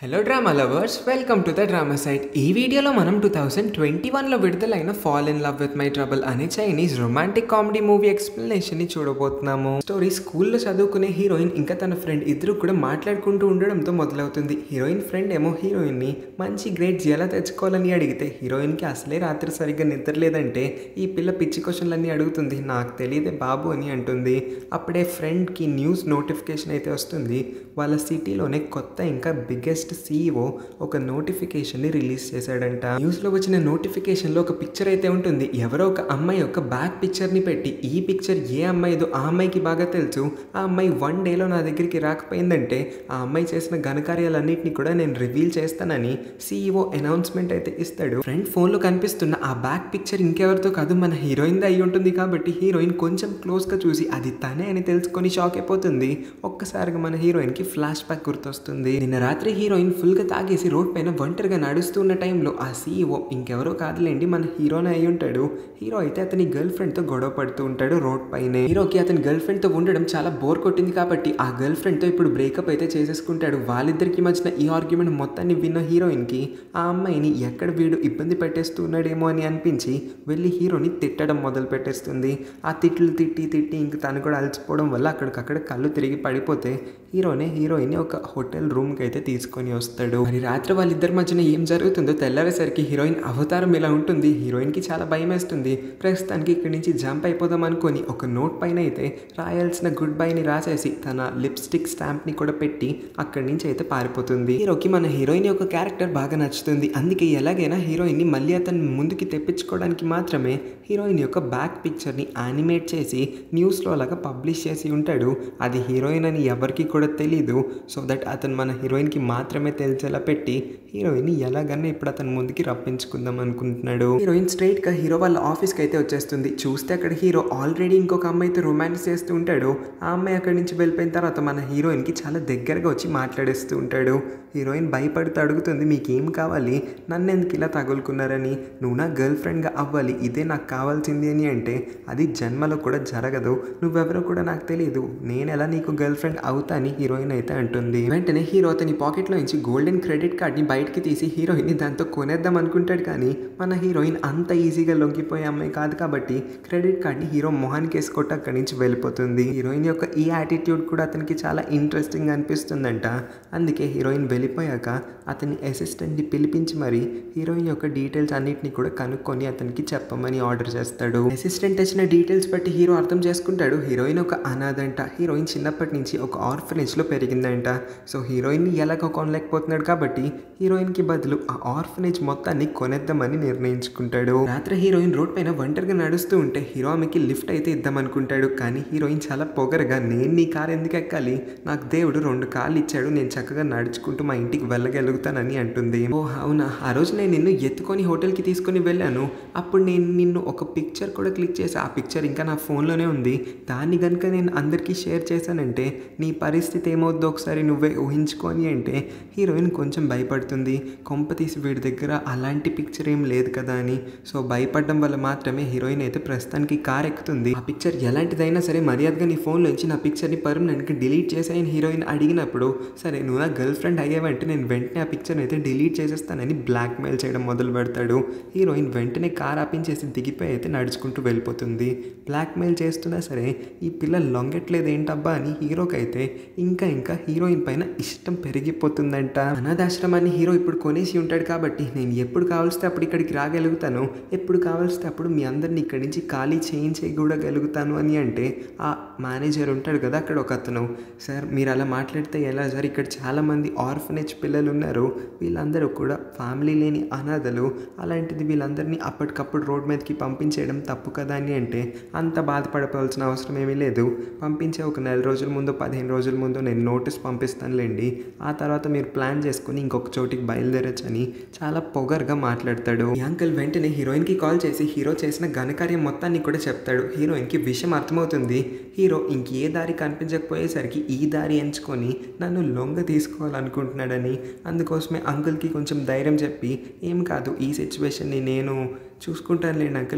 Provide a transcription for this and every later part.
hello drama lovers welcome to the drama site ఈ వీడియోలో మనం టూ థౌసండ్ ట్వంటీ వన్లో విడుదలైన fall in love with my trouble అనే చైనీస్ రొమాంటిక్ కామెడీ మూవీ ఎక్స్ప్లెనేషన్ని చూడబోతున్నాము స్టోరీ స్కూల్లో చదువుకునే హీరోయిన్ ఇంకా తన ఫ్రెండ్ ఇద్దరు కూడా మాట్లాడుకుంటూ ఉండడంతో మొదలవుతుంది హీరోయిన్ ఫ్రెండ్ ఏమో హీరోయిన్ని మంచి గ్రేడ్స్ ఎలా తెచ్చుకోవాలని అడిగితే హీరోయిన్కి అసలే రాత్రి సరిగ్గా నిద్రలేదంటే ఈ పిల్ల పిచ్చి క్వశ్చన్లన్నీ అడుగుతుంది నాకు తెలియదే బాబు అని అంటుంది అప్పుడే ఫ్రెండ్కి న్యూస్ నోటిఫికేషన్ అయితే వస్తుంది వాళ్ళ సిటీలోనే కొత్త ఇంకా బిగ్గెస్ట్ సీఈఓ ఒక నోటిఫికేషన్ని రిలీజ్ చేశాడంట న్యూస్లో వచ్చిన నోటిఫికేషన్లో ఒక పిక్చర్ అయితే ఉంటుంది ఎవరో ఒక అమ్మాయి యొక్క బ్యాక్ పిక్చర్ని పెట్టి ఈ పిక్చర్ ఏ అమ్మాయిదో ఆ అమ్మాయికి బాగా తెలుసు ఆ అమ్మాయి వన్ డేలో నా దగ్గరికి రాకపోయిందంటే ఆ అమ్మాయి చేసిన ఘనకార్యాలన్నింటినీ కూడా నేను రివీల్ చేస్తానని సీఈఓ అనౌన్స్మెంట్ అయితే ఇస్తాడు ఫ్రెండ్ ఫోన్లో కనిపిస్తున్న ఆ బ్యాక్ పిక్చర్ ఇంకెవరితో కాదు మన హీరోయిన్ అయి ఉంటుంది కాబట్టి హీరోయిన్ కొంచెం క్లోజ్గా చూసి అది తనే అని తెలుసుకొని షాక్ అయిపోతుంది ఒక్కసారిగా మన హీరోయిన్కి ఫ్లాష్ బ్యాక్ గుర్తొస్తుంది నిన్న రాత్రి హీరోయిన్ ఫుల్గా తాగేసి రోడ్ పైన ఒంటరిగా నడుస్తున్న టైంలో ఆ సీఈఓ ఇంకెవరో కాదులేండి మన హీరోనే అయి ఉంటాడు హీరో అయితే అతని గర్ల్ ఫ్రెండ్తో గొడవ పడుతూ ఉంటాడు రోడ్ పైనే హీరోకి అతని గర్ల్ ఫ్రెండ్తో ఉండడం చాలా బోర్ కొట్టింది కాబట్టి ఆ గర్ల్ ఫ్రెండ్తో ఇప్పుడు బ్రేకప్ అయితే చేసేసుకుంటాడు వాళ్ళిద్దరికి మధ్యన ఈ ఆర్గ్యుమెంట్ మొత్తాన్ని విన్న హీరోయిన్కి ఆ అమ్మాయిని ఎక్కడ వీడు ఇబ్బంది పెట్టేస్తున్నాడేమో అని అనిపించి వెళ్ళి హీరోని తిట్టడం మొదలు పెట్టేస్తుంది ఆ తిట్లు తిట్టి తిట్టి ఇంక తను కూడా అలసిపోవడం వల్ల అక్కడికక్కడ కళ్ళు తిరిగి పడిపోతే హీరోనే హీరోయిన్ ఒక హోటల్ రూమ్కి అయితే తీసుకొని వస్తాడు మరి రాత్రి వాళ్ళిద్దరి మధ్యన ఏం జరుగుతుందో తెల్లారేసరికి హీరోయిన్ అవతారం ఇలా ఉంటుంది హీరోయిన్కి చాలా భయం వేస్తుంది ప్రస్తుతానికి ఇక్కడి నుంచి జంప్ అయిపోదాం అనుకొని ఒక నోట్ పైన అయితే రాయాల్సిన గుడ్ బైని రాసేసి తన లిప్స్టిక్ స్టాంప్ని కూడా పెట్టి అక్కడి నుంచి అయితే పారిపోతుంది హీరోకి మన హీరోయిన్ యొక్క క్యారెక్టర్ బాగా నచ్చుతుంది అందుకే ఎలాగైనా హీరోయిన్ని మళ్ళీ అతని ముందుకి తెప్పించుకోవడానికి మాత్రమే హీరోయిన్ యొక్క బ్యాక్ పిక్చర్ని యానిమేట్ చేసి న్యూస్లో అలాగా పబ్లిష్ చేసి ఉంటాడు అది హీరోయిన్ అని ఎవరికి కూడా తెలీదు సో దట్ అతను మన హీరోయిన్కి మాత్రమే తెలిసేలా పెట్టి హీరోయిన్ ఎలాగన్నా ఇప్పుడు అతని ముందుకి రప్పించుకుందాం అనుకుంటున్నాడు హీరోయిన్ స్ట్రైట్గా హీరో వాళ్ళ ఆఫీస్కి అయితే వచ్చేస్తుంది చూస్తే అక్కడ హీరో ఆల్రెడీ ఇంకొక అమ్మాయితో రొమాన్స్ చేస్తూ ఉంటాడు ఆ అమ్మాయి అక్కడి నుంచి వెళ్ళిపోయిన తర్వాత మన హీరోయిన్కి చాలా దగ్గరగా వచ్చి మాట్లాడేస్తూ ఉంటాడు హీరోయిన్ భయపడుతూ అడుగుతుంది మీకేం కావాలి నన్ను ఎందుకు ఇలా తగులుకున్నారని నువ్వు నా గర్ల్ ఫ్రెండ్గా అవ్వాలి ఇదే నాకు కావాల్సింది అని అంటే అది జన్మలో కూడా జరగదు నువ్వెవరో కూడా నాకు తెలియదు నేను ఎలా నీకు గర్ల్ ఫ్రెండ్ అవుతా అని హీరోయిన్ అయితే అంటుంది వెంటనే హీరో అతని పాకెట్లో నుంచి గోల్డెన్ క్రెడిట్ కార్డ్ని బయటకి తీసి హీరోయిన్ని దాంతో కొనేద్దాం అనుకుంటాడు కానీ మన హీరోయిన్ అంత ఈజీగా లొంగిపోయే అమ్మాయి కాదు కాబట్టి క్రెడిట్ కార్డ్ని హీరో మొహానికి వేసుకొట్టి అక్కడి నుంచి వెళ్ళిపోతుంది హీరోయిన్ యొక్క ఈ యాటిట్యూడ్ కూడా అతనికి చాలా ఇంట్రెస్టింగ్ అనిపిస్తుందంట అందుకే హీరోయిన్ వెళ్ళిపోయాక అతని అసిస్టెంట్ని పిలిపించి మరి హీరోయిన్ యొక్క డీటెయిల్స్ అన్నిటిని కూడా కనుక్కొని అతనికి చెప్పమని ఆర్డర్ చేస్తాడు అసిస్టెంట్ ఇచ్చిన డీటెయిల్స్ బట్టి హీరో అర్థం చేసుకుంటాడు హీరోయిన్ ఒక అనాథంట హీరోయిన్ చిన్నప్పటి నుంచి ఒక ఆర్ఫనేజ్లో పెరిగిందంట సో హీరోయిన్ని ఎలాగో కొనలేకపోతున్నాడు కాబట్టి హీరోయిన్కి బదులు ఆ ఆర్ఫనేజ్ మొత్తాన్ని కొనేద్దామని నిర్ణయించుకుంటాడు రాత్రి హీరోయిన్ రోడ్ పైన ఒంటరిగా నడుస్తూ ఉంటే హీరో ఆమెకి లిఫ్ట్ అయితే ఇద్దాం అనుకుంటాడు కానీ హీరోయిన్ చాలా పొగరగా నేను నీ కార్ ఎందుకు ఎక్కాలి నాకు దేవుడు రెండు కార్లు ఇచ్చాడు నేను చక్కగా నడుచుకుంటూ మా ఇంటికి వెళ్ళగలుగుతానని అంటుంది ఓ అవునా ఆ రోజు నేను నిన్ను ఎత్తుకొని హోటల్కి తీసుకొని వెళ్ళాను అప్పుడు నేను నిన్ను ఒక పిక్చర్ కూడా క్లిక్ చేసి ఆ పిక్చర్ ఇంకా నా ఫోన్లోనే ఉంది దాన్ని కనుక నేను అందరికీ షేర్ చేశానంటే నీ పరిస్థితి ఏమవుద్దో ఒకసారి నువ్వే ఊహించుకొని అంటే హీరోయిన్ కొంచెం భయపడుతుంది కొంప తీసి వీడి దగ్గర అలాంటి పిక్చర్ ఏం లేదు కదా అని సో భయపడడం వల్ల మాత్రమే హీరోయిన్ అయితే ప్రస్తుతానికి కార్ ఎక్కుతుంది ఆ పిక్చర్ ఎలాంటిదైనా సరే మర్యాదగా నీ ఫోన్లోంచి నా పిక్చర్ని పర్మనెంట్గా డిలీట్ చేసాయని హీరోయిన్ అడిగినప్పుడు సరే నువ్వు నా గర్ల్ ఫ్రెండ్ అయ్యావంటే నేను వెంటనే ఆ పిక్చర్ని అయితే డిలీట్ చేసేస్తానని బ్లాక్మెయిల్ చేయడం మొదలు పెడతాడు హీరోయిన్ వెంటనే కార్ ఆపించేసి దిగిపోయి అయితే నడుచుకుంటూ వెళ్ళిపోతుంది బ్లాక్మెయిల్ చేస్తున్నా సరే ఈ పిల్ల లొంగట్లేదు ఏంటబ్బా అని హీరోకి అయితే ఇంకా ఇంకా హీరోయిన్ పైన ఇష్టం పెరిగిపోతుందంట అనాథాశ్రమాన్ని హీరో ఇప్పుడు కొనేసి ఉంటాడు కాబట్టి నేను ఎప్పుడు కావాల్స్తే అప్పుడు ఇక్కడికి రాగలుగుతాను ఎప్పుడు కావాల్స్తే అప్పుడు మీ అందరిని ఇక్కడి నుంచి ఖాళీ చేయించే కూడా గలుగుతాను అని అంటే ఆ మేనేజర్ ఉంటాడు కదా అక్కడ ఒక అతను సార్ మీరు అలా మాట్లాడితే ఎలా సార్ ఇక్కడ చాలామంది ఆర్ఫనేజ్ పిల్లలు ఉన్నారు వీళ్ళందరూ కూడా ఫ్యామిలీ లేని అనాథలు అలాంటిది వీళ్ళందరినీ అప్పటికప్పుడు రోడ్ మీదకి పంపించేయడం తప్పు కదా అని అంటే అంత బాధపడవలసిన అవసరం ఏమీ లేదు పంపించే ఒక నెల రోజుల ముందు పదిహేను రోజుల ముందు నేను నోటీస్ పంపిస్తానులేండి ఆ తర్వాత మీరు ప్లాన్ చేసుకుని ఇంకొక చోటికి బయలుదేరొచ్చని చాలా పొగర్గా మాట్లాడతాడు ఈ అంకుల్ వెంటనే హీరోయిన్కి కాల్ చేసి హీరో చేసిన ఘనకార్యం మొత్తాన్ని కూడా చెప్తాడు హీరోయిన్కి విషయం అర్థమవుతుంది హీరో ఇంకే దారి కనిపించకపోయేసరికి ఈ దారి ఎంచుకొని నన్ను లొంగ తీసుకోవాలనుకుంటున్నాడని అందుకోసమే అంకుల్కి కొంచెం ధైర్యం చెప్పి ఏం కాదు ఈ సిచ్యువేషన్ని నేను చూసుకుంటానులేండి అంకుల్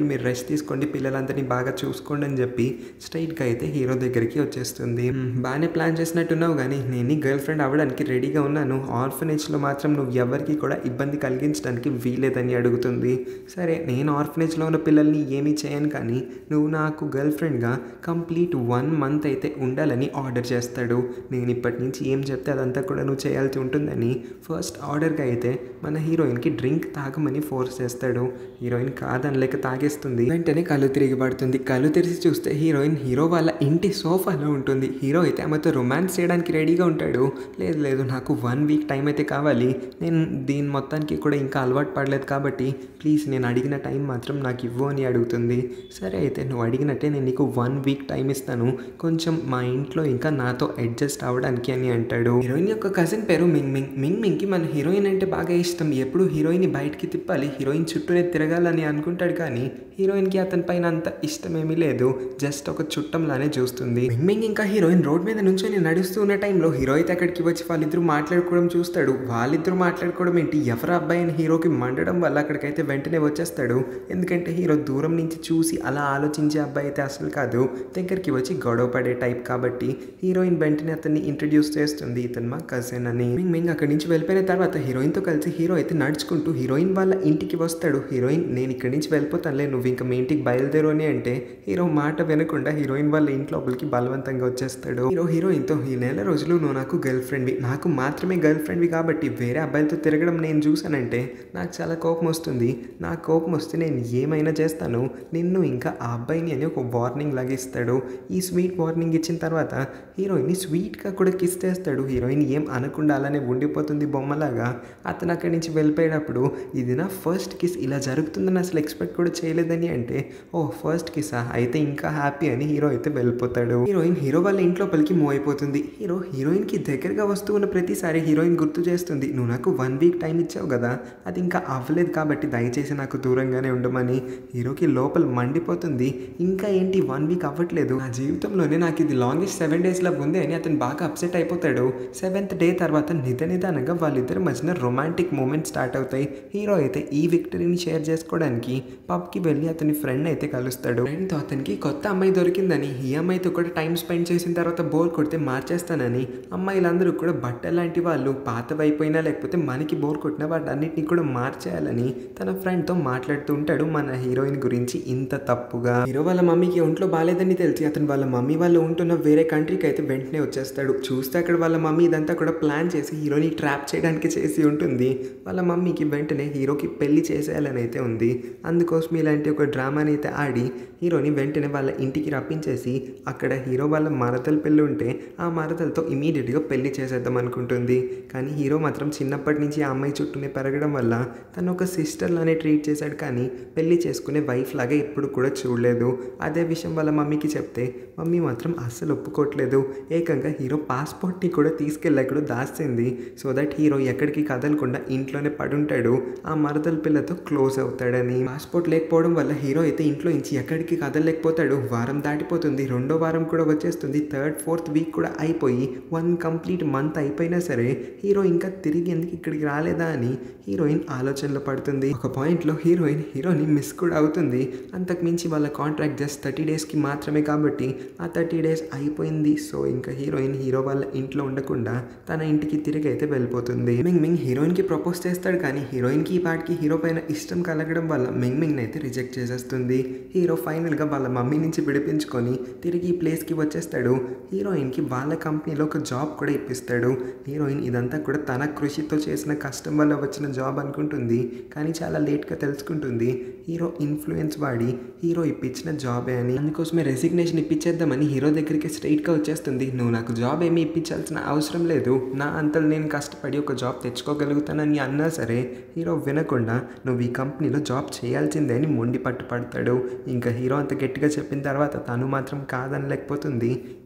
వెళ్ళి మీరు రెస్ట్ తీసుకోండి పిల్లలందరినీ బాగా చూసుకోండి అని చెప్పి స్ట్రైట్గా అయితే హీరో దగ్గరికి వచ్చేస్తుంది "మ్, బాగానే ప్లాన్ చేసినట్టున్నావు కానీ నేను నీ గర్ల్ ఫ్రెండ్ అవ్వడానికి రెడీగా ఉన్నాను ఆర్ఫనేజ్లో మాత్రం నువ్వు ఎవరికి కూడా ఇబ్బంది కలిగించడానికి వీలేదని అడుగుతుంది సరే నేను ఆర్ఫనేజ్లో ఉన్న పిల్లల్ని ఏమీ చేయను కానీ నువ్వు నాకు గర్ల్ ఫ్రెండ్గా కంప్లీట్ వన్ మంత్ అయితే ఉండాలని ఆర్డర్ చేస్తాడు నేను ఇప్పటి నుంచి ఏం చెప్తే అదంతా కూడా నువ్వు చేయాల్సి ఉంటుందని ఫస్ట్ ఆర్డర్గా అయితే మన హీరోయిన్కి డ్రింక్ తాగమని ఫోర్స్ చేస్తాడు హీరోయిన్ కాదనలేక తాగేస్తుంది వెంటనే కళ్ళు తిరిగి పడుతుంది కళ్ళు తెరిచి చూస్తే హీరోయిన్ హీరో వాళ్ళ ఇంటి సోఫాలో ఉంటుంది హీరో అయితే ఆమెతో రొమాన్స్ చేయడానికి రెడీగా ఉంటాడు లేదు లేదు నాకు వన్ వీక్ టైం అయితే కావాలి నేను దీని మొత్తానికి కూడా ఇంకా అలవాటు పడలేదు కాబట్టి ప్లీజ్ నేను అడిగిన టైం మాత్రం నాకు ఇవ్వు అని అడుగుతుంది సరే అయితే నువ్వు అడిగినట్టే నేను నీకు వన్ వీక్ టైం ఇస్తాను కొంచెం మా ఇంట్లో ఇంకా నాతో అడ్జస్ట్ అవ్వడానికి అని అంటాడు హీరోయిన్ యొక్క కజిన్ పేరు మింగ్ మింగ్ మింగ్ మింగ్కి మన హీరోయిన్ అంటే బాగా ఇష్టం ఎప్పుడు హీరోయిన్ బయటికి తిప్పాలి హీరోయిన్ చుట్టూనే తిరగాలని అనుకుంటాడు కానీ హీరోయిన్కి అతని పైన అంత ఇష్టమేమీ లేదు జస్ట్ ఒక చుట్టంలానే చూస్తుంది మింగ్ మింగ్ ఇంకా హీరోయిన్ రోడ్ మీద నుంచొని నడుస్తూ ఉన్న టైంలో హీరో అయితే అక్కడికి వచ్చి వాళ్ళిద్దరూ మాట్లాడుకోవడం చూస్తాడు వాళ్ళిద్దరూ మాట్లాడుకోవడం ఏంటి ఎవరు అబ్బాయి అని హీరోకి మండడం వల్ల అక్కడికైతే వెంటనే వచ్చేస్తాడు ఎందుకంటే హీరో దూరం నుంచి చూసి అలా ఆలోచించే అబ్బాయి అయితే అసలు కాదు దగ్గరికి వచ్చి గొడవ పడే టైప్ కాబట్టి హీరోయిన్ వెంటనే అతన్ని ఇంట్రడ్యూస్ చేస్తుంది ఇతను మా కజిన్ అని మింగ్ మింగ్ అక్కడి నుంచి వెళ్ళిపోయిన తర్వాత హీరోయిన్తో కలిసి హీరో అయితే నడుచుకుంటూ హీరోయిన్ వాళ్ళ ఇంటికి వస్తాడు హీరోయిన్ నేను ఇక్కడి నుంచి వెళ్ళిపోతానులే నువ్వు ఇంకా మీ ఇంటికి బయలుదేరు అని అంటే హీరో మాట వినకుండా హీరోయిన్ వాళ్ళ ఇంటి లోపలికి బలవంతంగా వచ్చేస్తాడు హీరో హీరోయిన్తో ఈ నెల రోజులు నువ్వు నాకు గర్ల్ ఫ్రెండ్వి నాకు మాత్రమే గర్ల్ ఫ్రెండ్వి కాబట్టి వేరే అబ్బాయిలతో తిరగడం నేను చూసానంటే నాకు చాలా కోపం వస్తుంది నా కోపం వస్తే నేను ఏమైనా చేస్తాను నిన్ను ఇంకా ఆ అబ్బాయిని అని ఒక వార్నింగ్ లాగా ఇస్తాడు ఈ స్వీట్ వార్నింగ్ ఇచ్చిన తర్వాత హీరోయిన్ని స్వీట్గా కూడా కిస్ చేస్తాడు హీరోయిన్ ఏం అనకుండా అలానే ఉండిపోతుంది బొమ్మలాగా అతను అక్కడి నుంచి వెళ్ళిపోయేటప్పుడు ఇది నా ఫస్ట్ కిస్ ఇలా జరుగుతుందని అసలు ఎక్స్పెక్ట్ కూడా చేయలేదని అంటే ఓ ఫస్ట్ కిస్సా అయితే ఇంకా హ్యాపీ అని హీరో అయితే వెళ్ళిపోతాడు హీరోయిన్ హీరో వాళ్ళ ఇంట్లోపలికి మూవ్ అయిపోతుంది హీరో హీరోయిన్కి దగ్గరగా వస్తూ ఉన్న ప్రతిసారి హీరోయిన్ గుర్తు చేస్తుంది నువ్వు నాకు వన్ వీక్ టైం ఇచ్చావు కదా అది ఇంకా అవ్వలేదు కాబట్టి దయచేసి నాకు దూరంగానే ఉండమని హీరోకి లోపల మండిపోతుంది ఇంకా ఏంటి వన్ వీక్ అవ్వట్లేదు నా జీవితంలోనే నాకు ఇది లాంగెస్ట్ సెవెన్ డేస్లో ఉంది అని అతను బాగా అప్సెట్ అయిపోతాడు సెవెంత్ డే తర్వాత నిద నిదానంగా వాళ్ళిద్దరి మధ్యన రొమాంటిక్ మూమెంట్ స్టార్ట్ అవుతాయి హీరో అయితే ఈ విక్టరీని షేర్ చేసుకోవడానికి పబ్కి వెళ్ళి అతని ఫ్రెండ్ అయితే కలుస్తాడు ఫ్రెండ్తో అతనికి కొత్త అమ్మాయి దొరికిందని ఈ అమ్మాయితో కూడా టైం స్పెండ్ చేసిన తర్వాత బోర్ కొడితే మార్చేస్తానని అమ్మాయిలందరూ కూడా బట్టలు లాంటి వాళ్ళు పాతవైపోయినా లేకపోతే మనకి బోర్ కొట్టినా వాటన్నిటిని కూడా మార్చేయాలని తన ఫ్రెండ్తో మాట్లాడుతూ ఉంటాడు మన హీరోయిన్ గురించి ఇంత తప్పుగా హీరో వాళ్ళ మమ్మీకి ఒంట్లో బాగాలేదని తెలిసి అతను వాళ్ళ మమ్మీ వాళ్ళు ఉంటున్న వేరే కంట్రీకి అయితే వెంటనే వచ్చేస్తాడు చూస్తే అక్కడ వాళ్ళ మమ్మీ ఇదంతా కూడా ప్లాన్ చేసి హీరోని ట్రాప్ చేయడానికి చేసి ఉంటుంది వాళ్ళ మమ్మీకి వెంటనే హీరోకి పెళ్లి చేసేయాలని అయితే ఉంది అందుకోసం ఇలాంటి ఒక డ్రామాని అయితే ఆడి హీరోని వెంటనే వాళ్ళ ఇంటికి రప్పించేసి అక్కడ హీరో వాళ్ళ మరదలు పెళ్ళి ఉంటే ఆ మరదలతో ఇమీడియట్గా పెళ్లి చేసేద్దాం అనుకుంటుంది కానీ హీరో మాత్రం చిన్నప్పటి నుంచి ఆ అమ్మాయి చుట్టూనే పెరగడం వల్ల తను ఒక సిస్టర్లానే ట్రీట్ చేశాడు కానీ పెళ్లి చేసుకునే వైఫ్ లాగా ఎప్పుడు కూడా చూడలేదు అదే విషయం వాళ్ళ మమ్మీకి చెప్తే మమ్మీ మాత్రం అస్సలు ఒప్పుకోవట్లేదు ఏకంగా హీరో పాస్పోర్ట్ని కూడా తీసుకెళ్ళి ఎక్కడో దాచింది సో దట్ హీరో ఎక్కడికి కదలకుండా ఇంట్లోనే పడుంటాడు ఆ మరదల పిల్లతో క్లోజ్ అవుతాడని పాస్పోర్ట్ లేకపోవడం వల్ల హీరో అయితే ఇంట్లో నుంచి ఎక్కడికి కదలలేకపోతాడు వారం దాటిపోతుంది రెండో వారం కూడా వచ్చేస్తుంది థర్డ్ ఫోర్త్ వీక్ కూడా అయిపోయి వన్ కంప్లీట్ మంత్ అయిపోయినా సరే హీరో ఇంకా తిరిగి ఎందుకు ఇక్కడికి రాలేదా అని హీరోయిన్ ఆలోచనలో పడుతుంది ఒక పాయింట్లో హీరోయిన్ హీరోని మిస్ కూడా అవుతుంది అంతకు మించి వాళ్ళ కాంట్రాక్ట్ జస్ట్ థర్టీ డేస్కి మాత్రమే కాబట్టి ఆ థర్టీ డేస్ అయిపోయింది సో ఇంకా హీరోయిన్ హీరో వాళ్ళ ఇంట్లో ఉండకుండా తన ఇంటికి తిరిగి అయితే వెళ్ళిపోతుంది మింగ్ మింగ్ హీరోయిన్కి ప్రపోజ్ చేస్తాడు కానీ హీరోయిన్కి ఈ పాటికి హీరో పైన ఇష్టం కలగడం వల్ల మింగ్ మింగ్ అయితే రిజెక్ట్ చేసేస్తుంది హీరో ఫైనల్గా వాళ్ళ మమ్మీ నుంచి విడిపించుకొని తిరిగి ఈ ప్లేస్కి వచ్చేస్తాడు హీరోయిన్కి వాళ్ళ కంపెనీలో ఒక జాబ్ కూడా ఇప్పిస్తాడు హీరోయిన్ ఇదంతా కూడా తన కృషితో చేసిన కష్టం వల్ల వచ్చిన జాబ్ అనుకుంటుంది కానీ చాలా లేట్గా తెలుసుకుంటుంది హీరో ఇన్ఫ్లుయెన్స్ వాడి హీరో ఇప్పించిన జాబే అని అందుకోసమే రెసిగ్నేషన్ ఇప్పించేద్దామని హీరో దగ్గరికి స్ట్రైట్గా వచ్చేస్తుంది నువ్వు నాకు జాబ్ ఏమీ ఇప్పించాల్సిన అవసరం లేదు నా అంతలు నేను కష్టపడి ఒక జాబ్ తెచ్చుకోగలుగుతానని అన్నా సరే హీరో వినకుండా నువ్వు ఈ కంపెనీలో జాబ్ చేయాల్సిందే అని మొండి పట్టుపడతాడు ఇంకా హీరో అంత గట్టిగా చెప్పిన తర్వాత తను మాత్రం కాదనలేకపోతుంది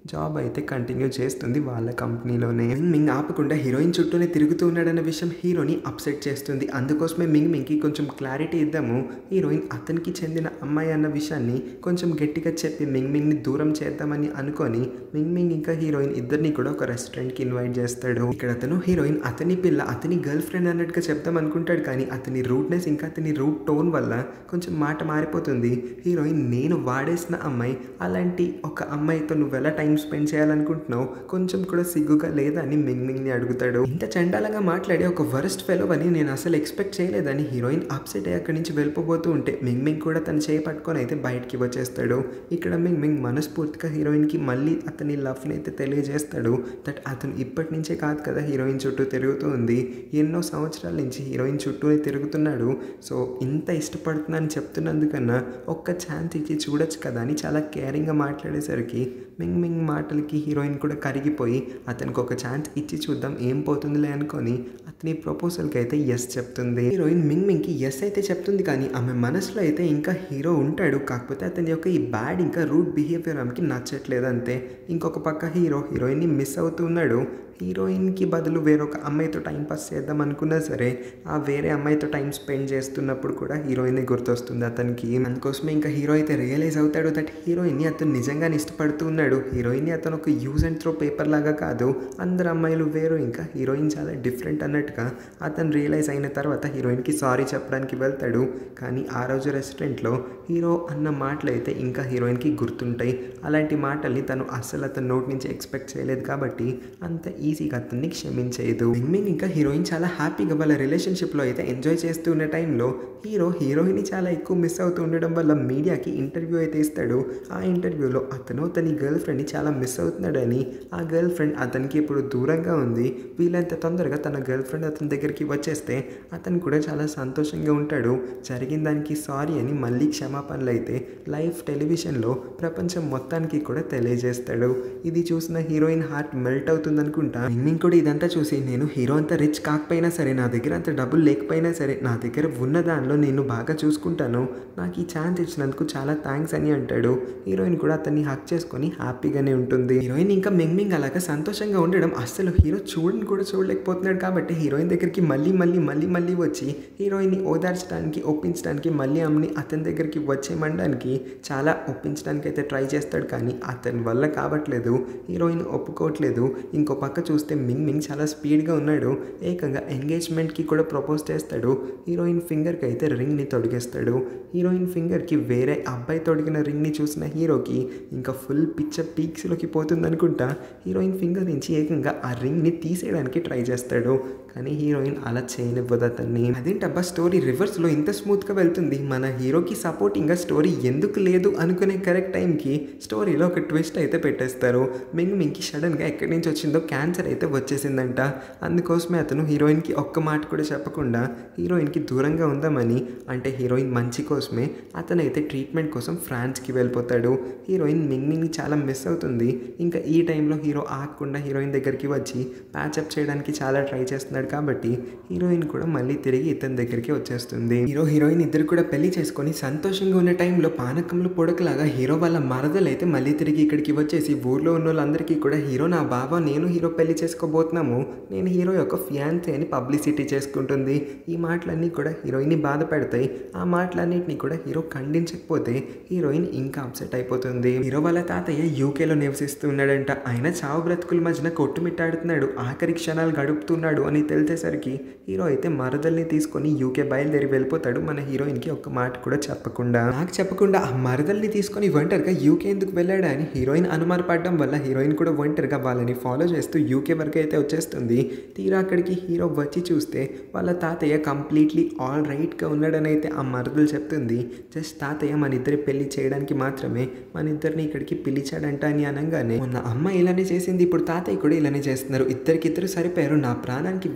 జాబ్ అయితే కంటిన్యూ చేస్తుంది వాళ్ళ కంపెనీలోనే మింగ్ మింగ్ ఆపకుండా హీరోయిన్ చుట్టూనే తిరుగుతూ ఉన్నాడన్న విషయం హీరోని అప్సెట్ చేస్తుంది అందుకోసమే మింగ్ మింగ్కి కొంచెం క్లారిటీ ఇద్దాము హీరోయిన్ అతనికి చెందిన అమ్మాయి అన్న విషయాన్ని కొంచెం గట్టిగా చెప్పి మింగ్ మింగ్ని దూరం చేద్దామని అనుకొని మింగ్ మింగ్ ఇంకా హీరోయిన్ ఇద్దరిని కూడా ఒక రెస్టారెంట్కి ఇన్వైట్ చేస్తాడు ఇక్కడ అతను హీరోయిన్ అతని పిల్ల అతని గర్ల్ ఫ్రెండ్ అన్నట్టుగా చెప్దాం అనుకుంటాడు కానీ అతని రూట్నెస్ ఇంకా అతని రూట్ టోన్ వల్ల కొంచెం మాట మారిపోతుంది హీరోయిన్ నేను వాడేసిన అమ్మాయి అలాంటి ఒక అమ్మాయితో నువ్వు ఎలా టైం స్పెండ్ చేయాలనుకుంటున్నావు కొంచెం కూడా సిగ్గుగా లేదా అని మింగ్ మింగ్ని అడుగుతాడు ఇంత చండాలంగా మాట్లాడి ఒక వరస్ట్ ఫెలో అని నేను అసలు ఎక్స్పెక్ట్ చేయలేదని హీరోయిన్ అప్సెట్ అయ్యి అక్కడి నుంచి వెళ్ళిపోతూ ఉంటే మింగ్ మింగ్ కూడా తన చేయి పట్టుకొని అయితే బయటికి వచ్చేస్తాడు ఇక్కడ మింగ్ మింగ్ మనస్ఫూర్తిగా హీరోయిన్కి మళ్ళీ అతని లవ్ని అయితే తెలియజేస్తాడు దట్ అతను ఇప్పటి నుంచే కాదు కదా హీరోయిన్ చుట్టూ తిరుగుతూ ఉంది ఎన్నో సంవత్సరాల నుంచి హీరోయిన్ చుట్టూనే తిరుగుతున్నాడు సో ఇంత ఇష్టపడుతున్నాను చెప్తున్నందుకన్నా ఒక్క ఛాన్స్ ఇచ్చి చూడొచ్చు కదా అని చాలా కేరింగ్గా మాట్లాడేసరికి మింగ్ మింగ్ మాటలకి హీరోయిన్ కూడా కరిగిపోయి అతనికి ఒక ఛాన్స్ ఇచ్చి చూద్దాం ఏం పోతుందిలే అనుకొని అతని ప్రపోజల్కి అయితే ఎస్ చెప్తుంది హీరోయిన్ మింగ్ మింగ్కి ఎస్ అయితే చెప్తుంది కానీ ఆమె మనసులో అయితే ఇంకా హీరో ఉంటాడు కాకపోతే అతని యొక్క ఈ బ్యాడ్ ఇంకా రూట్ బిహేవియర్ ఆమెకి నచ్చట్లేదు అంతే ఇంకొక పక్క హీరో హీరోయిన్ని మిస్ అవుతున్నాడు హీరోయిన్కి బదులు వేరొక అమ్మాయితో టైం పాస్ చేద్దాం అనుకున్నా సరే ఆ వేరే అమ్మాయితో టైం స్పెండ్ చేస్తున్నప్పుడు కూడా హీరోయిన్ గుర్తొస్తుంది అతనికి అందుకోసమే ఇంకా హీరో అయితే రియలైజ్ అవుతాడు దట్ హీరోయిన్ని అతను నిజంగానే ఇష్టపడుతూ ఉన్నాడు హీరోయిన్ని అతను ఒక యూజ్ అండ్ త్రో పేపర్ లాగా కాదు అందరు అమ్మాయిలు వేరు ఇంకా హీరోయిన్ చాలా డిఫరెంట్ అన్నట్టుగా అతను రియలైజ్ అయిన తర్వాత హీరోయిన్కి సారీ చెప్పడానికి వెళ్తాడు కానీ ఆ రోజు రెస్టారెంట్లో హీరో అన్న మాటలు అయితే ఇంకా హీరోయిన్కి గుర్తుంటాయి అలాంటి మాటల్ని తను అస్సలు అతని నోటి నుంచి ఎక్స్పెక్ట్ చేయలేదు కాబట్టి అంత ఈజీగా అతన్ని క్షమించేయదు మింగ్ ఇంకా హీరోయిన్ చాలా హ్యాపీగా వాళ్ళ రిలేషన్షిప్లో అయితే ఎంజాయ్ చేస్తూ ఉన్న టైంలో హీరో హీరోయిన్ చాలా ఎక్కువ మిస్ అవుతూ ఉండడం వల్ల మీడియాకి ఇంటర్వ్యూ అయితే ఇస్తాడు ఆ ఇంటర్వ్యూలో అతను తన గర్ల్ ఫ్రెండ్ని చాలా మిస్ అవుతున్నాడని ఆ గర్ల్ ఫ్రెండ్ అతనికి ఇప్పుడు దూరంగా ఉంది వీలంత తొందరగా తన గర్ల్ ఫ్రెండ్ అతని దగ్గరికి వచ్చేస్తే అతను కూడా చాలా సంతోషంగా ఉంటాడు జరిగిన దానికి సారీ అని మళ్ళీ క్షమాపణలు అయితే లైవ్ టెలివిజన్లో ప్రపంచం మొత్తానికి కూడా తెలియజేస్తాడు ఇది చూసిన హీరోయిన్ హార్ట్ మెల్ట్ అవుతుంది అనుకుంటా మింగ్ కూడా ఇదంతా చూసి నేను హీరో అంత రిచ్ కాకపోయినా సరే నా దగ్గర అంత డబ్బులు లేకపోయినా సరే నా దగ్గర ఉన్న దానిలో నేను బాగా చూసుకుంటాను నాకు ఈ ఛాన్స్ ఇచ్చినందుకు చాలా థ్యాంక్స్ అని అంటాడు హీరోయిన్ కూడా అతన్ని హక్ చేసుకొని హ్యాపీగానే ఉంటుంది హీరోయిన్ ఇంకా మింగ్ మింగ్ అలాగా సంతోషంగా ఉండడం అస్సలు హీరో చూడని కూడా చూడలేకపోతున్నాడు కాబట్టి హీరోయిన్ దగ్గరికి మళ్ళీ మళ్ళీ మళ్ళీ మళ్ళీ వచ్చి హీరోయిన్ని ఓదార్చడానికి ఒప్పించడానికి మళ్ళీ ఆమెని అతని దగ్గరికి వచ్చేయమనడానికి చాలా ఒప్పించడానికి అయితే ట్రై చేస్తాడు కానీ అతని వల్ల కావట్లేదు హీరోయిన్ ఒప్పుకోవట్లేదు ఇంకో పక్క చూస్తే మింగ్ మింగ్ చాలా స్పీడ్గా ఉన్నాడు ఏకంగా ఎంగేజ్మెంట్కి కూడా ప్రపోజ్ చేస్తాడు హీరోయిన్ ఫింగర్కి అయితే రింగ్ని తొడిగేస్తాడు హీరోయిన్ ఫింగర్కి వేరే అబ్బాయి తొడిగిన రింగ్ని చూసిన హీరోకి ఇంకా ఫుల్ పిక్చర్ పీక్స్లోకి పోతుంది అనుకుంటా హీరోయిన్ ఫింగర్ నుంచి ఏకంగా ఆ రింగ్ని తీసేయడానికి ట్రై చేస్తాడు కానీ హీరోయిన్ అలా చేయనివ్వదు అతన్ని అదేంటబ్బా స్టోరీ రివర్స్లో ఇంత స్మూత్గా వెళ్తుంది మన హీరోకి సపోర్టింగ్గా స్టోరీ ఎందుకు లేదు అనుకునే కరెక్ట్ టైంకి స్టోరీలో ఒక ట్విస్ట్ అయితే పెట్టేస్తారు మింగ్ మింగ్కి సడన్గా ఎక్కడి నుంచి వచ్చిందో క్యాన్సర్ అయితే వచ్చేసిందంట అందుకోసమే అతను హీరోయిన్కి ఒక్క మాట కూడా చెప్పకుండా హీరోయిన్కి దూరంగా ఉందామని అంటే హీరోయిన్ మంచి కోసమే అతనైతే ట్రీట్మెంట్ కోసం ఫ్రాన్స్కి వెళ్ళిపోతాడు హీరోయిన్ మింగ్ మింగ్ని చాలా మిస్ అవుతుంది ఇంకా ఈ టైంలో హీరో ఆగకుండా హీరోయిన్ దగ్గరికి వచ్చి ప్యాచప్ చేయడానికి చాలా ట్రై చేస్తున్నాడు కాబట్టి హీరోయిన్ కూడా మళ్ళీ తిరిగి ఇతని దగ్గరికి వచ్చేస్తుంది హీరో హీరోయిన్ ఇద్దరు కూడా పెళ్లి చేసుకొని సంతోషంగా ఉన్న టైంలో పానకంలో పొడకలాగా హీరో వాళ్ళ మరదలు అయితే మళ్ళీ తిరిగి ఇక్కడికి వచ్చేసి ఊర్లో ఉన్న వాళ్ళందరికీ కూడా హీరో నా బావ నేను హీరో పెళ్లి చేసుకోబోతున్నాము నేను హీరో యొక్క ఫియాన్సీ అని పబ్లిసిటీ చేసుకుంటుంది ఈ మాటలన్నీ కూడా హీరోయిన్ని బాధ పెడతాయి ఆ మాటలన్నింటినీ కూడా హీరో ఖండించకపోతే హీరోయిన్ ఇంకా అప్సెట్ అయిపోతుంది హీరో వాళ్ళ తాతయ్య యూకేలో నివసిస్తూ ఉన్నాడంట ఆయన చావు బ్రతుకుల మధ్యన కొట్టుమిట్టాడుతున్నాడు ఆఖరి క్షణాలు గడుపుతున్నాడు అని తెలిసేసరికి హీరో అయితే మరదల్ని తీసుకొని యూకే బయలుదేరి వెళ్ళిపోతాడు మన హీరోయిన్కి ఒక్క మాట కూడా చెప్పకుండా నాకు చెప్పకుండా ఆ మరదల్ని తీసుకొని ఒంటరిగా యూకే ఎందుకు వెళ్ళాడా అని హీరోయిన్ అనుమానపడడం వల్ల హీరోయిన్ కూడా ఒంటరిగా వాళ్ళని ఫాలో చేస్తూ యూకే వరకు అయితే వచ్చేస్తుంది తీరా అక్కడికి హీరో వచ్చి చూస్తే వాళ్ళ తాతయ్య కంప్లీట్లీ ఆల్ రైట్గా ఉన్నాడని అయితే ఆ మరదలు చెప్తుంది జస్ట్ తాతయ్య మన ఇద్దరి పెళ్లి చేయడానికి మాత్రమే మన ఇద్దరిని ఇక్కడికి పిలిచాడంట అని అనగానే మొన్న అమ్మ ఇలానే చేసింది ఇప్పుడు తాతయ్య కూడా ఇలానే చేస్తున్నారు ఇద్దరికిద్దరు సరిపోయారు నా ప్రాణానికి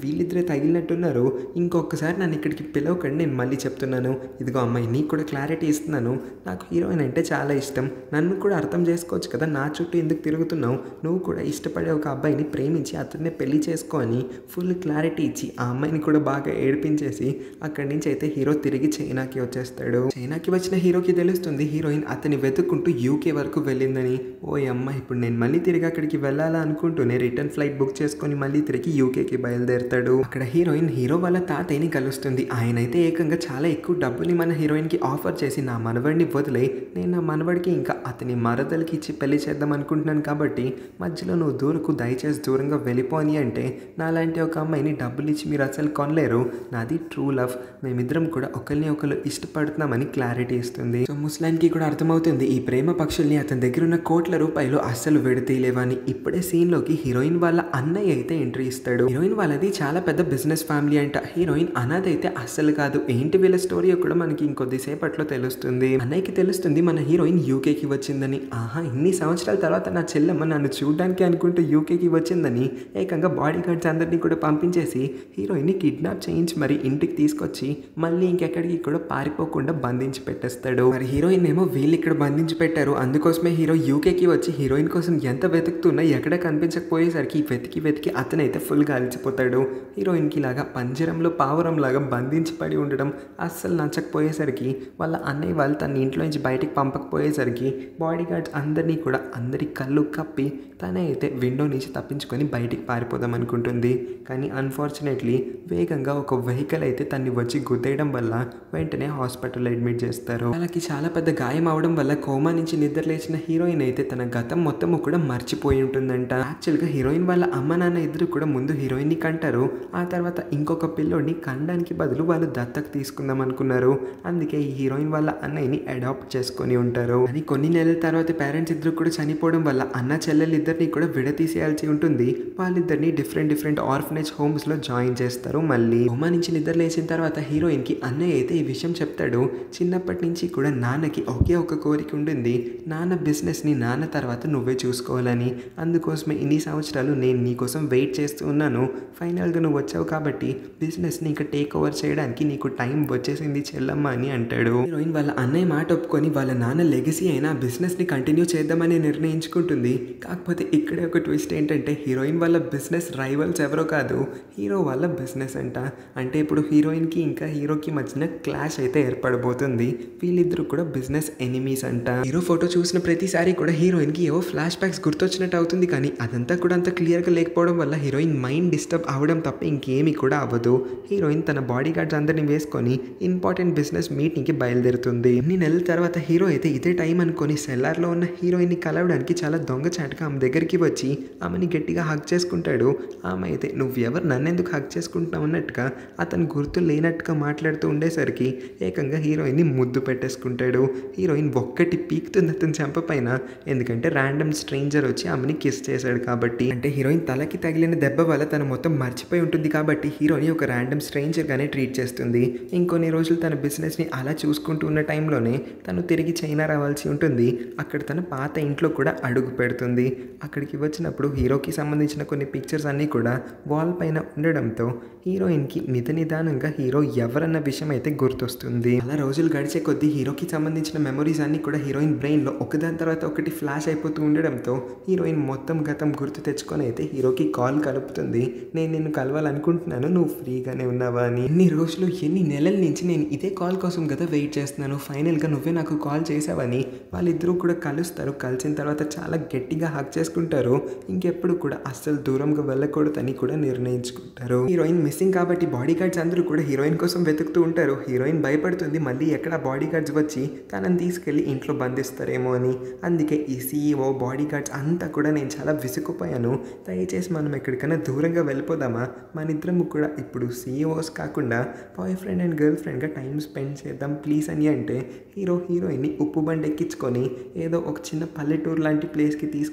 వీళ్ళిద్దరే తగిలినట్టున్నారు ఇంకొకసారి నన్ను ఇక్కడికి పిలవకండి నేను మళ్ళీ చెప్తున్నాను ఇదిగో అమ్మాయి నీకు కూడా క్లారిటీ ఇస్తున్నాను నాకు హీరోయిన్ అంటే చాలా ఇష్టం నన్ను కూడా అర్థం చేసుకోవచ్చు కదా నా చుట్టూ ఎందుకు తిరుగుతున్నావు నువ్వు కూడా ఇష్టపడే ఒక అబ్బాయిని ప్రేమించి అతన్నే పెళ్లి చేసుకో అని ఫుల్ క్లారిటీ ఇచ్చి ఆ అమ్మాయిని కూడా బాగా ఏడిపించేసి అక్కడి నుంచి అయితే హీరో తిరిగి చైనాకి వచ్చేస్తాడు చైనాకి వచ్చిన హీరోకి తెలుస్తుంది హీరోయిన్ అతని వెతుక్కుంటూ యూకే వరకు వెళ్ళిందని ఓ అమ్మ ఇప్పుడు నేను మళ్ళీ తిరిగి అక్కడికి వెళ్ళాలా అనుకుంటూనే రిటర్న్ ఫ్లైట్ బుక్ చేసుకొని మళ్ళీ తిరిగి యూకేకి బయలుదేరుతాడు అక్కడ హీరోయిన్ హీరో వాళ్ళ తాతయ్యని కలుస్తుంది ఆయన అయితే ఏకంగా చాలా ఎక్కువ డబ్బుని మన హీరోయిన్కి ఆఫర్ చేసి నా మనవడిని వదిలే నేను నా మనవడికి ఇంకా అతని మరదలకి ఇచ్చి పెళ్లి చేద్దాం అనుకుంటున్నాను కాబట్టి మధ్యలో నువ్వు దూరకు దయచేసి దూరంగా వెళ్ళిపో అని అంటే నాలాంటి ఒక అమ్మాయిని డబ్బులు ఇచ్చి మీరు అసలు కొనలేరు నాది ట్రూ లవ్ మేమిద్దరం కూడా ఒకరిని ఒకరు ఇష్టపడుతున్నామని క్లారిటీ ఇస్తుంది సో ముస్లాన్కి కూడా అర్థమవుతుంది ఈ ప్రేమ పక్షుల్ని అతని దగ్గర ఉన్న కోట్ల రూపాయలు అస్సలు విడతీయలేవని ఇప్పుడే సీన్లోకి హీరోయిన్ వాళ్ళ అన్నయ్య అయితే ఎంట్రీ ఇస్తాడు హీరోయిన్ వాళ్ళది చాలా పెద్ద బిజినెస్ ఫ్యామిలీ అంట హీరోయిన్ అనాథ అయితే అస్సలు కాదు ఏంటి వీళ్ళ స్టోరీ కూడా మనకి ఇంకొద్దిసేపట్లో తెలుస్తుంది అన్నయ్యకి తెలుస్తుంది మన హీరోయిన్ యూకేకి వచ్చిందని ఆహా ఇన్ని సంవత్సరాల తర్వాత నా చెల్లెమ్మ నన్ను చూడడానికి అనుకుంటూ యూకేకి వచ్చిందని ఏకంగా బాడీ గార్డ్స్ అందరినీ కూడా పంపించేసి హీరోయిన్ని కిడ్నాప్ చేయించి మరి ఇంటికి తీసుకొచ్చి మళ్ళీ ఇంకెక్కడికి కూడా పారిపోకుండా బంధించి పెట్టేస్తాడు మరి హీరోయిన్ ఏమో వీళ్ళు ఇక్కడ బంధించి పెట్టారు అందుకోసమే హీరో యూకేకి వచ్చి హీరోయిన్ కోసం ఎంత వెతుకుతున్నా ఎక్కడ కనిపించకపోయేసరికి వెతికి వెతికి అతనైతే ఫుల్గా అలిచిపోతాడు హీరోయిన్కి లాగా పంజరంలో పావురం లాగా బంధించి పడి ఉండడం అస్సలు నచ్చకపోయేసరికి వాళ్ళ అన్నయ్య వాళ్ళు తన ఇంట్లో నుంచి బయటికి పంపకపోయేసరికి బాడీ గార్డ్స్ అందరినీ కూడా అందరి కళ్ళు కప్పి తనే అయితే విండో నుంచి తప్పించుకొని బయటికి పారిపోదాం అనుకుంటుంది కానీ అన్ఫార్చునేట్లీ వేగంగా ఒక వెహికల్ అయితే తన్ని వచ్చి గుద్దేయడం వల్ల వెంటనే హాస్పిటల్ అడ్మిట్ చేస్తారు వాళ్ళకి చాలా పెద్ద గాయం అవడం వల్ల కోమా నుంచి నిద్ర లేచిన హీరోయిన్ అయితే తన గతం మొత్తము కూడా మర్చిపోయి ఉంటుందంట యాక్చువల్గా హీరోయిన్ వాళ్ళ అమ్మ నాన్న ఇద్దరు కూడా ముందు హీరోయిన్ని కంటారు ఆ తర్వాత ఇంకొక పిల్లోడిని కండానికి బదులు వాళ్ళు దత్తకు తీసుకుందాం అనుకున్నారు అందుకే ఈ హీరోయిన్ వాళ్ళ అన్నయ్యని అడాప్ట్ చేసుకొని ఉంటారు కానీ కొన్ని నెలల తర్వాత పేరెంట్స్ ఇద్దరు కూడా చనిపోవడం వల్ల అన్న చెల్లెలు ఇద్దరిని కూడా విడతీసేయాల్సి ఉంటుంది వాళ్ళిద్దరిని డిఫరెంట్ డిఫరెంట్ ఆర్ఫనేజ్ హోమ్స్ లో జాయిన్ చేస్తారు మళ్ళీ హోమా నుంచి నిద్ర లేచిన తర్వాత హీరోయిన్ కి అన్నయ్య అయితే ఈ విషయం చెప్తాడు చిన్నప్పటి నుంచి కూడా నాన్నకి ఒకే ఒక కోరిక ఉంటుంది నాన్న బిజినెస్ ని నాన్న తర్వాత నువ్వే చూసుకోవాలని అందుకోసమే ఇన్ని సంవత్సరాలు నేను నీకోసం వెయిట్ చేస్తూ ఉన్నాను ఫైనల్గా నువ్వు వచ్చావు కాబట్టి బిజినెస్ని ఇంకా టేక్ ఓవర్ చేయడానికి నీకు టైం వచ్చేసింది చెల్లమ్మ అని అంటాడు హీరోయిన్ వాళ్ళ అన్నయ్య మాట ఒప్పుకొని వాళ్ళ నాన్న లెగసీ అయినా బిజినెస్ని కంటిన్యూ చేద్దామని నిర్ణయించుకుంటుంది కాకపోతే ఇక్కడే ఒక ట్విస్ట్ ఏంటంటే హీరోయిన్ వాళ్ళ బిజినెస్ రైవల్స్ ఎవరో కాదు హీరో వాళ్ళ బిజినెస్ అంట అంటే ఇప్పుడు హీరోయిన్కి ఇంకా హీరోకి మధ్యన క్లాష్ అయితే ఏర్పడబోతుంది వీళ్ళిద్దరు కూడా బిజినెస్ ఎనిమీస్ అంట హీరో ఫోటో చూసిన ప్రతిసారి కూడా హీరోయిన్కి ఏవో ఫ్లాష్ బ్యాక్స్ గుర్తొచ్చినట్టు అవుతుంది కానీ అదంతా కూడా అంత క్లియర్గా లేకపోవడం వల్ల హీరోయిన్ మైండ్ డిస్టర్బ్ అవ్వడం తప్ప ఇంకేమీ కూడా అవ్వదు హీరోయిన్ తన బాడీ గార్డ్స్ అందరిని వేసుకొని ఇంపార్టెంట్ బిజినెస్ మీటింగ్కి బయలుదేరుతుంది ఇన్ని నెలల తర్వాత హీరో అయితే ఇదే టైం అనుకొని సెల్లార్లో ఉన్న హీరోయిన్ని కలవడానికి చాలా దొంగచాటుగా ఆమె దగ్గరికి వచ్చి ఆమెని గట్టిగా హక్ చేసుకుంటాడు ఆమె అయితే నువ్వెవరు నన్నెందుకు హక్ చేసుకుంటున్నావు అన్నట్టుగా అతను గుర్తు లేనట్టుగా మాట్లాడుతూ ఉండేసరికి ఏకంగా హీరోయిన్ని ముద్దు పెట్టేసుకుంటాడు హీరోయిన్ ఒక్కటి పీకుతుంది అతని చెంప పైన ఎందుకంటే ర్యాండమ్ స్ట్రేంజర్ వచ్చి ఆమెని కిస్ చేశాడు కాబట్టి అంటే హీరోయిన్ తలకి తగిలిన దెబ్బ వల్ల తను మొత్తం మర్చిపోయి ఉంటుంది కాబట్టి హీరోని ఒక ర్యాండమ్ స్ట్రేంజర్గానే ట్రీట్ చేస్తుంది ఇంకొన్ని రోజులు తన బిజినెస్ని అలా చూసుకుంటూ ఉన్న టైంలోనే తను తిరిగి చైనా రావాల్సి ఉంటుంది అక్కడ తన పాత ఇంట్లో కూడా అడుగు పెడుతుంది అక్కడికి వచ్చినప్పుడు హీరోకి సంబంధించిన కొన్ని పిక్చర్స్ అన్నీ కూడా వాల్ పైన ఉండడంతో హీరోయిన్కి నిద నిదానంగా హీరో ఎవరన్న విషయం అయితే గుర్తొస్తుంది అలా రోజులు గడిచే కొద్దీ హీరోకి సంబంధించిన మెమరీస్ అన్నీ కూడా హీరోయిన్ బ్రెయిన్లో ఒకదాని తర్వాత ఒకటి ఫ్లాష్ అయిపోతూ ఉండడంతో హీరోయిన్ మొత్తం గతం గుర్తు తెచ్చుకొని అయితే హీరోకి కాల్ కలుపుతుంది నేను నిన్ను కలవాలనుకుంటున్నాను నువ్వు ఫ్రీగానే ఉన్నావా అని ఎన్ని రోజులు ఎన్ని నెలల నుంచి నేను ఇదే కాల్ కోసం కదా వెయిట్ చేస్తున్నాను ఫైనల్గా నువ్వే నాకు కాల్ చేసావని వాళ్ళిద్దరూ కూడా కలుస్తారు కలిసిన తర్వాత చాలా గట్టిగా హక్ చేసుకుంటారు ఇంకెప్పుడు కూడా అస్సలు దూరంగా వెళ్ళకూడదని కూడా నిర్ణయించుకుంటారు హీరోయిన్ మిస్సింగ్ కాబట్టి బాడీ గార్డ్స్ అందరూ కూడా హీరోయిన్ కోసం వెతుకుతూ ఉంటారు హీరోయిన్ భయపడుతుంది మళ్ళీ ఎక్కడ బాడీ గార్డ్స్ వచ్చి తనని తీసుకెళ్లి ఇంట్లో బంధిస్తారేమో అని అందుకే ఈ సీఈఓ బాడీ గార్డ్స్ అంతా కూడా నేను చాలా విసుకుపోయాను దయచేసి మనం ఎక్కడికైనా దూరంగా వెళ్ళిపోదామా మన ఇద్దరం కూడా ఇప్పుడు సీఈఓస్ కాకుండా బాయ్ ఫ్రెండ్ అండ్ గర్ల్ ఫ్రెండ్గా టైం స్పెండ్ చేద్దాం ప్లీజ్ అని అంటే హీరో హీరోయిన్ని ఉప్పు బండి ఎక్కించుకొని ఏదో ఒక చిన్న పల్లెటూరు లాంటి ప్లేస్కి తీసుకొని వెళ్ళి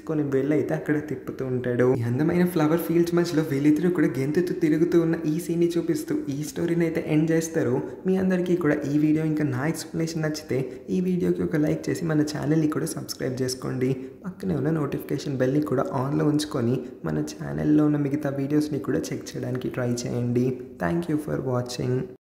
వీల్ అయితే అక్కడ తిప్పుతూ ఉంటాడు ఈ అందమైన ఫ్లవర్ ఫీల్డ్స్ మధ్యలో వీళ్ళిద్దరూ కూడా గెంతుతూ తిరుగుతూ ఉన్న ఈ సీన్ని చూపిస్తూ ఈ స్టోరీని అయితే ఎండ్ చేస్తారు మీ అందరికీ కూడా ఈ వీడియో ఇంకా నా ఎక్స్ప్లెనేషన్ నచ్చితే ఈ వీడియోకి ఒక లైక్ చేసి మన ఛానల్ని కూడా సబ్స్క్రైబ్ చేసుకోండి పక్కనే ఉన్న నోటిఫికేషన్ బెల్ని కూడా ఆన్లో ఉంచుకొని మన ఛానల్లో ఉన్న మిగతా వీడియోస్ని కూడా చెక్ చేయడానికి ట్రై చేయండి థ్యాంక్ యూ ఫర్ వాచింగ్